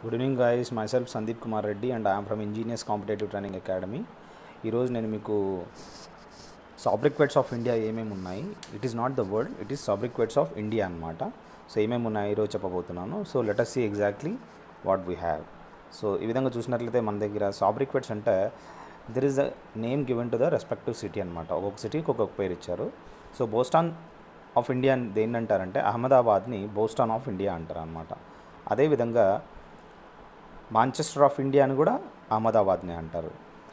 good evening guys my self Sandeep Kumar Reddy and I'm from engineers competitive training academy ఈరోజు నేను మీకు sobriquets of India ఏమేమి ఉన్నాయి it is not the world it is sobriquets of India అనమాట so ఏమేమి ఉన్నాయి ఈరోజు చెప్పబోతున్నాను so let us see exactly what we have so ఈ విధంగా చూసినట్లయితే మన దగ్గర సాబ్రిక్వెట్స్ అంటే there is the name given to the respective city అనమాట ఒక్కొక్క సిటీకి ఒక్కొక్క పేరు ఇచ్చారు సో బోస్టాన్ ఆఫ్ ఇండియా దేన్ని అంటారంటే అహ్మదాబాద్ని బోస్టాన్ ఆఫ్ ఇండియా అంటారు అనమాట అదేవిధంగా మాంచెస్టర్ ఆఫ్ ఇండియా అని కూడా అహ్మదాబాద్ని అంటారు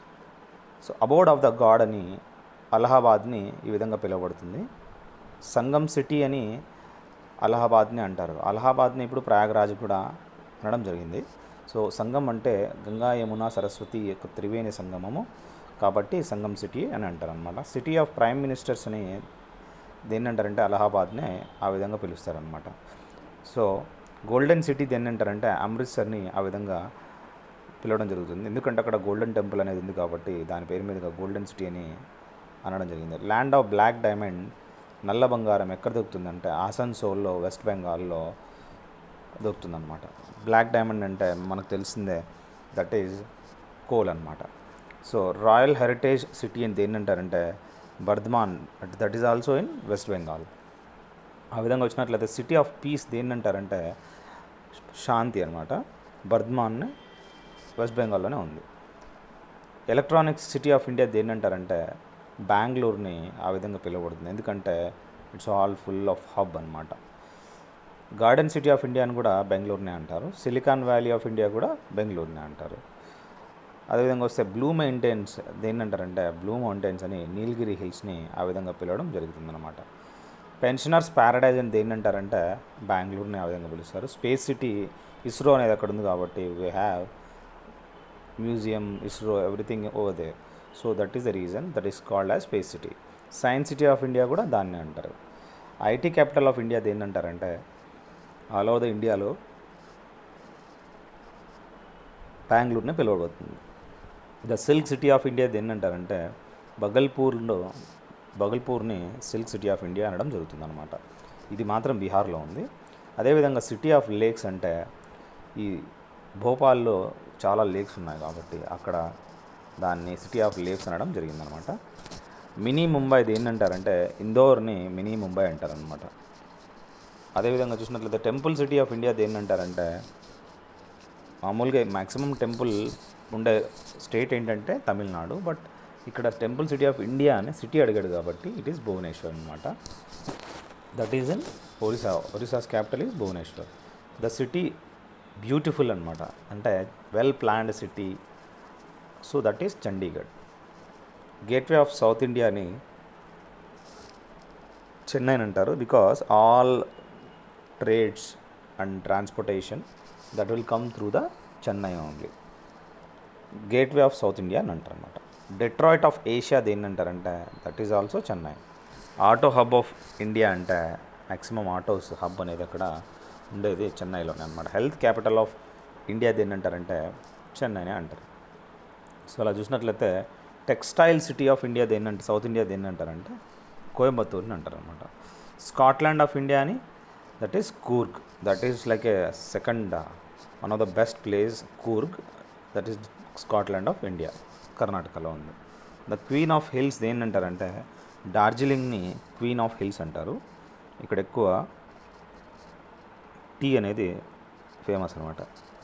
so abode of the god అని అలహాబాద్ని ఈ విధంగా పిలువబడుతుంది సంగం సిటీ అని అలహాబాద్ని అంటారు అలహాబాద్ని ఇప్పుడు ప్రయాగరాజ్ కూడా అనడం జరిగింది సో సంగం అంటే గంగా యమున సరస్వతి యొక్క త్రివేణి సంగమము కాబట్టి సంగం సిటీ అని అంటారు అనమాట సిటీ ఆఫ్ ప్రైమ్ మినిస్టర్స్ అని దేన్ని అంటారంటే అలహాబాద్నే ఆ విధంగా పిలుస్తారనమాట సో గోల్డెన్ సిటీ దేన్ని అంటారంటే అమృత్సర్ని ఆ విధంగా పిలవడం జరుగుతుంది ఎందుకంటే అక్కడ గోల్డెన్ టెంపుల్ అనేది ఉంది కాబట్టి దాని పేరు మీదుగా గోల్డెన్ సిటీ అని అనడం జరిగింది ల్యాండ్ ఆఫ్ బ్లాక్ డైమండ్ నల్ల బంగారం ఎక్కడ దొరుకుతుందంటే ఆసన్సోల్లో వెస్ట్ బెంగాల్లో దొరుకుతుందన్నమాట బ్లాక్ డైమండ్ అంటే మనకు తెలిసిందే దట్ ఈజ్ కోల్ అనమాట సో రాయల్ హెరిటేజ్ సిటీ అని దేన్ని అంటారంటే Bardhaman that is also in West Bengal ఆ విధంగా వచ్చినట్లయితే సిటీ ఆఫ్ పీస్ దేన్ని అంటారంటే శాంతి అనమాట బర్ధమాన్ వెస్ట్ బెంగాల్లోనే ఉంది ఎలక్ట్రానిక్స్ సిటీ ఆఫ్ ఇండియా దేన్ని అంటారంటే బెంగళూరుని ఆ విధంగా పిలువబడుతుంది ఎందుకంటే it's all full of hub అనమాట గార్డెన్ సిటీ ఆఫ్ ఇండియా అని కూడా బెంగళూరునే అంటారు సిలికాన్ వ్యాలీ ఆఫ్ ఇండియా కూడా బెంగళూరునే అంటారు అదేవిధంగా వస్తే బ్లూ మౌంటైన్స్ దేన్ని అంటారంటే బ్లూ మౌంటైన్స్ అని నీలగిరి హిల్స్ని ఆ విధంగా పిలవడం జరుగుతుందన్నమాట పెన్షనర్స్ ప్యారడైజ్ అని దేన్ని అంటారంటే బెంగళూరుని ఆ విధంగా పిలుస్తారు స్పేస్ సిటీ ఇస్రో అనేది అక్కడ ఉంది కాబట్టి we have museum ISRO everything over there so that is the reason that is called as space city science city of India కూడా దాన్నే అంటారు ఐటీ క్యాపిటల్ ఆఫ్ ఇండియా దేన్ని అంటారంటే ఆల్ ఓవర్ ద ఇండియాలో బెంగళూరుని పిలువబడుతుంది the silk city of India దేన్ని అంటారంటే బగల్పూర్లో బగల్పూర్ని సిల్క్ సిటీ ఆఫ్ ఇండియా అనడం జరుగుతుందన్నమాట ఇది మాత్రం బీహార్లో ఉంది అదేవిధంగా సిటీ ఆఫ్ లేక్స్ అంటే ఈ భోపాల్లో చాలా లేక్స్ ఉన్నాయి కాబట్టి అక్కడ దాన్ని సిటీ ఆఫ్ లేక్స్ అనడం జరిగిందనమాట మినీ ముంబై దేన్ని అంటారంటే ఇందోర్ని మినీ ముంబై అంటారనమాట అదేవిధంగా చూసినట్లయితే టెంపుల్ సిటీ ఆఫ్ ఇండియా దేన్ని అంటారంటే మామూలుగా మ్యాక్సిమం టెంపుల్ ఉండే స్టేట్ ఏంటంటే తమిళనాడు బట్ ఇక్కడ టెంపుల్ సిటీ ఆఫ్ ఇండియా అనే సిటీ అడిగాడు కాబట్టి ఇట్ ఈస్ భువనేశ్వర్ అనమాట that is in Orissa Orissa's capital is Bhubaneswar the city beautiful అనమాట అంటే well planned city so that is Chandigarh gateway of south ఇండియాని చెన్నై అని అంటారు because all trades and transportation that will come through the Chennai only gateway of south India అని అంటారు అనమాట Detroit of Asia దేన్ని అంటారంటే that is also Chennai auto hub of India అంటే maximum autos hub అనేది అక్కడ ఉండేది చెన్నైలోనే అనమాట హెల్త్ క్యాపిటల్ ఆఫ్ ఇండియా దేన్ని అంటారంటే చెన్నైనే అంటారు సో అలా చూసినట్లయితే టెక్స్టైల్ సిటీ ఆఫ్ ఇండియా దేన్ని అంటే సౌత్ ఇండియా దేన్ని అంటారంటే కోయంబత్తూర్ని అంటారు అనమాట స్కాట్లాండ్ ఆఫ్ ఇండియా అని that is Coorg that is like a second one of the best place Coorg that is Scotland of India కర్ణాటకలో ఉంది ద క్వీన్ ఆఫ్ హిల్స్ దేన్ని అంటారంటే డార్జిలింగ్ని క్వీన్ ఆఫ్ హిల్స్ అంటారు ఇక్కడ ఎక్కువ టీ అనేది ఫేమస్ అనమాట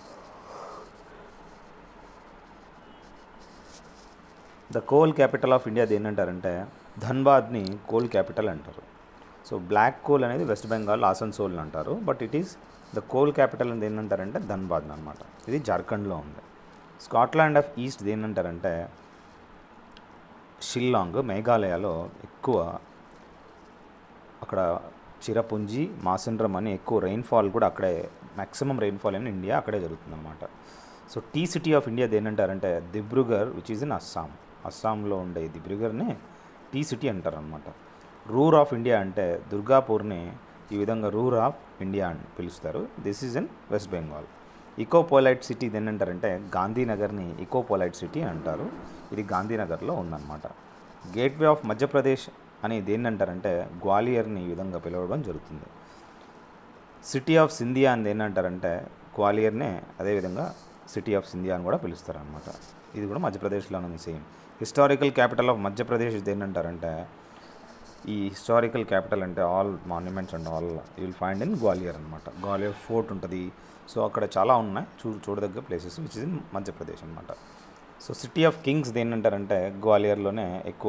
the coal capital of India దేన్ని అంటారంటే ధన్బాద్ని కోల్ క్యాపిటల్ అంటారు సో బ్లాక్ కోల్ అనేది వెస్ట్ బెంగాల్ ఆసన్సోల్ అంటారు but it is the coal capital అని దేన్ని అంటారంటే ధన్బాద్ అనమాట ఇది జార్ఖండ్లో ఉంది స్కాట్లాండ్ ఆఫ్ ఈస్ట్ దేన్ని అంటారంటే షిల్లాంగ్ మేఘాలయలో ఎక్కువ అక్కడ చిరపుంజి మాసిండ్రం అని ఎక్కువ రెయిన్ఫాల్ కూడా అక్కడే మ్యాక్సిమం రెయిన్ఫాల్ ఇన్ ఇండియా అక్కడే జరుగుతుందన్నమాట so tea city of India దేనంటారంటే Dibrugarh which is in Assam అస్సాంలో ఉండే దిబ్రుగర్ని టీ సిటీ అంటారనమాట రూర్ ఆఫ్ ఇండియా అంటే దుర్గాపూర్ని ఈ విధంగా రూర్ ఆఫ్ ఇండియా అని పిలుస్తారు this is in West Bengal ecopolite city దేనంటారంటే గాంధీనగర్ని ఇకోపోలైట్ సిటీ అంటారు ఇది గాంధీనగర్లో ఉందన్నమాట గేట్వే ఆఫ్ మధ్యప్రదేశ్ అని దేన్ని అంటారంటే గ్వాలియర్ని ఈ విధంగా పిలవడం జరుగుతుంది సిటీ ఆఫ్ సింధియా అని ఏంటంటారంటే గ్వాలియర్నే అదేవిధంగా సిటీ ఆఫ్ సింధియా అని కూడా పిలుస్తారు అనమాట ఇది కూడా మధ్యప్రదేశ్లో ఉంది same historical capital of Madhya Pradesh ఏంటంటారంటే ఈ హిస్టారికల్ క్యాపిటల్ అంటే all monuments and all you will find in Gwalior అనమాట గ్వాలియర్ ఫోర్ట్ ఉంటుంది సో అక్కడ చాలా ఉన్నాయి చూ చూడదగ్గ places which is in Madhya Pradesh అనమాట సో సిటీ ఆఫ్ కింగ్స్ ఏంటంటారంటే గ్వాలియర్లోనే ఎక్కువ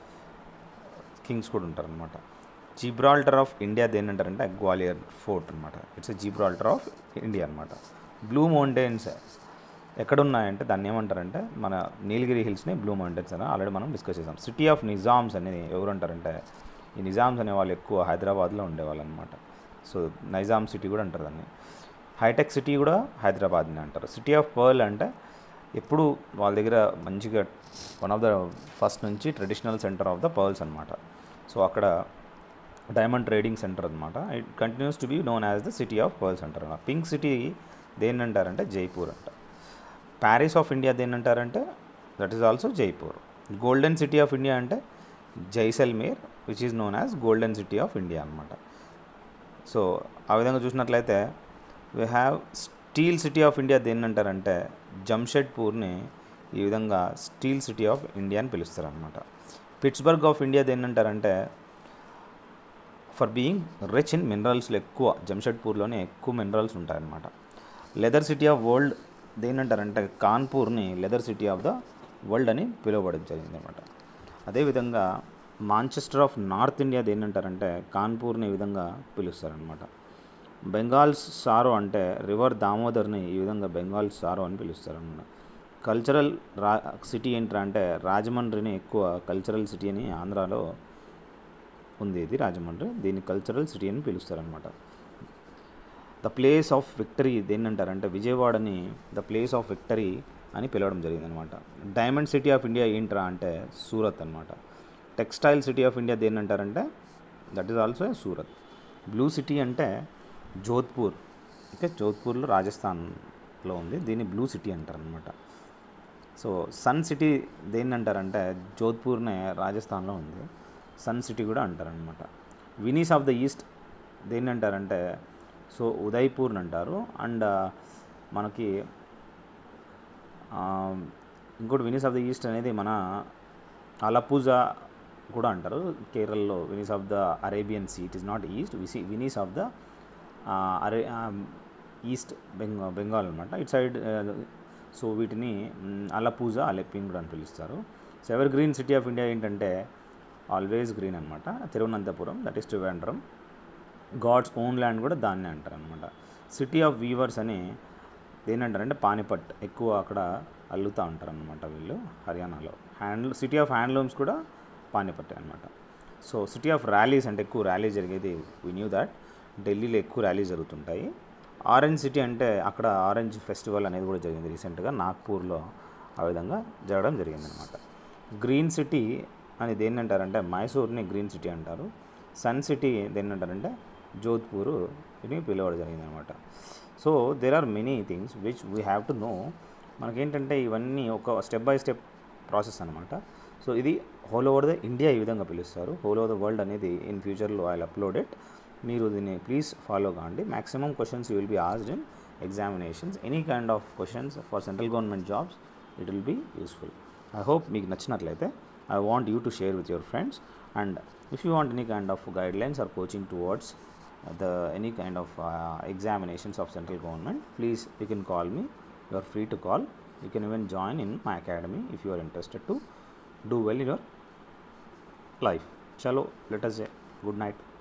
కింగ్స్ కూడా ఉంటారు అనమాట జిబ్రాల్టర్ ఆఫ్ ఇండియా దేనంటారంటే గ్వాలియర్ ఫోర్ట్ అనమాట ఇట్స్ జిబ్రాల్టర్ ఆఫ్ ఇండియా అనమాట బ్లూ మౌంటైన్స్ ఎక్కడున్నాయంటే దాన్ని ఏమంటారంటే మన నీలగిరి హిల్స్ని బ్లూ మౌంటైన్స్ అని ఆల్రెడీ మనం డిస్కస్ చేసాం సిటీ ఆఫ్ నిజామ్స్ అనేది ఎవరు అంటారంటే ఈ నిజామ్స్ అనే వాళ్ళు ఎక్కువ హైదరాబాద్లో ఉండేవాళ్ళు అనమాట సో నైజాం సిటీ కూడా అంటారు దాన్ని హైటెక్ సిటీ కూడా హైదరాబాద్ని అంటారు సిటీ ఆఫ్ పర్ల్ అంటే ఎప్పుడు వాళ్ళ దగ్గర మంచిగా వన్ ఆఫ్ ద ఫస్ట్ నుంచి traditional centre of the pearls అనమాట సో అక్కడ డైమండ్ ట్రేడింగ్ సెంటర్ అనమాట it continues to be known as the city of pearls అంటారు అన్నమాట పింక్ సిటీ దేన్ని అంటారంటే జైపూర్ అంట ప్యారిస్ ఆఫ్ ఇండియా దేన్ని అంటారంటే that is also Jaipur golden city of India అంటే Jaisalmer which is known as golden city of India అనమాట సో ఆ విధంగా చూసినట్లయితే we have steel city of India దేన్ని అంటారంటే జంషెడ్పూర్ని ఈ విధంగా స్టీల్ సిటీ ఆఫ్ ఇండియా అని పిలుస్తారు అనమాట పిట్స్బర్గ్ ఆఫ్ ఇండియా దేన్ని అంటారంటే ఫర్ బీయింగ్ రిచ్ ఇన్ మినరల్స్లో ఎక్కువ జంషెడ్పూర్లోనే ఎక్కువ మినరల్స్ ఉంటాయన్నమాట లెదర్ సిటీ ఆఫ్ వరల్డ్ దేని అంటారంటే కాన్పూర్ని leather city of the world అని పిలువబడడం జరిగింది అనమాట అదేవిధంగా మాంచెస్టర్ ఆఫ్ నార్త్ ఇండియా దేని అంటారంటే కాన్పూర్ని ఈ విధంగా పిలుస్తారనమాట బెంగాల్స్ సారో అంటే రివర్ దామోదర్ని ఈ విధంగా బెంగాల్ సారో అని పిలుస్తారనమాట కల్చరల్ రా సిటీ ఏంట్రా అంటే రాజమండ్రిని ఎక్కువ కల్చరల్ సిటీ అని ఆంధ్రాలో ఉంది ఇది రాజమండ్రి దీన్ని కల్చరల్ సిటీ అని పిలుస్తారనమాట ద ప్లేస్ ఆఫ్ విక్టరీ దేన్ని అంటారంటే విజయవాడని ద ప్లేస్ ఆఫ్ విక్టరీ అని పిలవడం జరిగింది అనమాట డైమండ్ సిటీ ఆఫ్ ఇండియా ఏంట్రా అంటే సూరత్ అనమాట టెక్స్టైల్ సిటీ ఆఫ్ ఇండియా దేన్ని అంటారంటే that is also Surat blue city అంటే జోధ్పూర్ ఓకే జోధ్పూర్లో రాజస్థాన్లో ఉంది దీన్ని బ్లూ సిటీ అంటారు అనమాట సో సన్ సిటీ దేన్ని అంటారంటే జోధ్పూర్నే రాజస్థాన్లో ఉంది సన్ సిటీ కూడా అంటారనమాట వినీస్ ఆఫ్ ద ఈస్ట్ దేన్ని అంటారంటే సో ఉదయ్పూర్ని అంటారు అండ్ మనకి ఆ, ఇంకోటి వినీస్ ఆఫ్ ద ఈస్ట్ అనేది మన అలపూజా కూడా అంటారు కేరళలో Venice of the Arabian sea it is not east విసి వినీస్ ఆఫ్ ద అరే ఈస్ట్ బెంగా బెంగాల్ అనమాట ఇట్ సైడ్ సో వీటిని మ్, అలపూజా అలెప్పిన్ కూడా అని పిలుస్తారు so ever green city of India ఏంటంటే ఆల్వేస్ గ్రీన్ అనమాట Thiruvananthapuram that is Trivandrum God's own land కూడా దాన్నే అంటారు అనమాట సిటీ ఆఫ్ వీవర్స్ అని దేనంటారంటే పానిపట్ ఎక్కువ అక్కడ అల్లుతూ ఉంటారు అనమాట వీళ్ళు హర్యానాలో హ్యాండ్ సిటీ ఆఫ్ హ్యాండ్లూమ్స్ కూడా పానిపట్టే అనమాట సో సిటీ ఆఫ్ ర్యాలీస్ అంటే ఎక్కువ ర్యాలీ జరిగేది వీ న్యూ దాట్ ఢిల్లీలో ఎక్కువ ర్యాలీ జరుగుతుంటాయి ఆరెంజ్ సిటీ అంటే అక్కడ ఆరెంజ్ ఫెస్టివల్ అనేది కూడా జరిగింది రీసెంట్గా నాగ్పూర్లో ఆ విధంగా జరగడం జరిగింది అనమాట గ్రీన్ సిటీ అని దేన్ని అంటారంటే మైసూర్ని గ్రీన్ సిటీ అంటారు సన్ సిటీ దేన్ని అంటారంటే జోధ్పూర్ ఇది పిలవడం జరిగింది అనమాట so there are many things which we have to know మనకేంటంటే ఇవన్నీ ఒక స్టెప్ బై స్టెప్ ప్రాసెస్ అనమాట సో ఇది హోల్ ఓవర్ ద ఇండియా ఈ విధంగా పిలుస్తారు హోల్ ఓవర్ ద వరల్డ్ అనేది ఇన్ ఫ్యూచర్లో ఐ అప్లోడ్ ఇట్ మీరు దీన్ని ప్లీజ్ ఫాలో కాండి maximum questions you will be asked in examinations any kind of questions for central government jobs it will be useful I hope మీకు నచ్చినట్లయితే I want you to share with your friends and if you want any kind of guidelines or coaching towards the any kind of uh, examinations of central government please you can call me you are free to call you can even join in my academy if you are interested to do well in your life chalo let us say good night